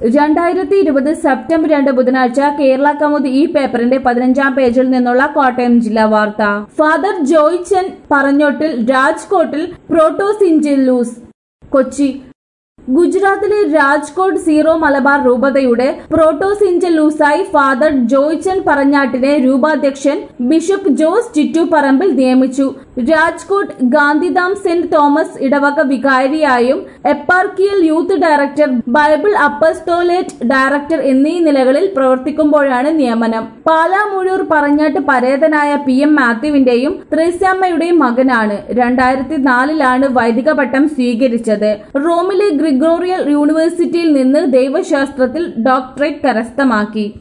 രണ്ടായിരത്തി ഇരുപത് സെപ്റ്റംബർ രണ്ട് ബുധനാഴ്ച കേരള കൗമുദി ഈ പേപ്പറിന്റെ പതിനഞ്ചാം പേജിൽ നിന്നുള്ള കോട്ടയം ജില്ലാ വാർത്ത ഫാദർ ജോയ്ച്ചൻ പറഞ്ഞോട്ടിൽ രാജ്കോട്ടിൽ പ്രോട്ടോസിഞ്ചലൂസ് കൊച്ചി ഗുജറാത്തിലെ രാജ്കോട്ട് സീറോ മലബാർ രൂപതയുടെ പ്രോട്ടോസിഞ്ചലൂസായി ഫാദർ ജോയ്ച്ചൻ പറഞ്ഞാട്ടിനെ രൂപാധ്യക്ഷൻ ബിഷപ്പ് ജോസ് ചിറ്റുപറമ്പിൽ നിയമിച്ചു രാജ്കോട്ട് ഗാന്ധിധാം സെന്റ് തോമസ് ഇടവക വികാരിയായും eparchial youth director Bible apostolate director എന്നീ നിലകളിൽ പ്രവർത്തിക്കുമ്പോഴാണ് നിയമനം പാലാമൂഴൂർ പറഞ്ഞാട്ട് പരേതനായ പി എം മാത്യുവിന്റെയും ത്രേസ്യാമ്മയുടെയും മകനാണ് രണ്ടായിരത്തി നാലിലാണ് വൈദിക പട്ടം സ്വീകരിച്ചത് റോമിലെ ഗ്രിഗോറിയൽ യൂണിവേഴ്സിറ്റിയിൽ നിന്ന് ദൈവശാസ്ത്രത്തിൽ ഡോക്ടറേറ്റ് കരസ്ഥമാക്കി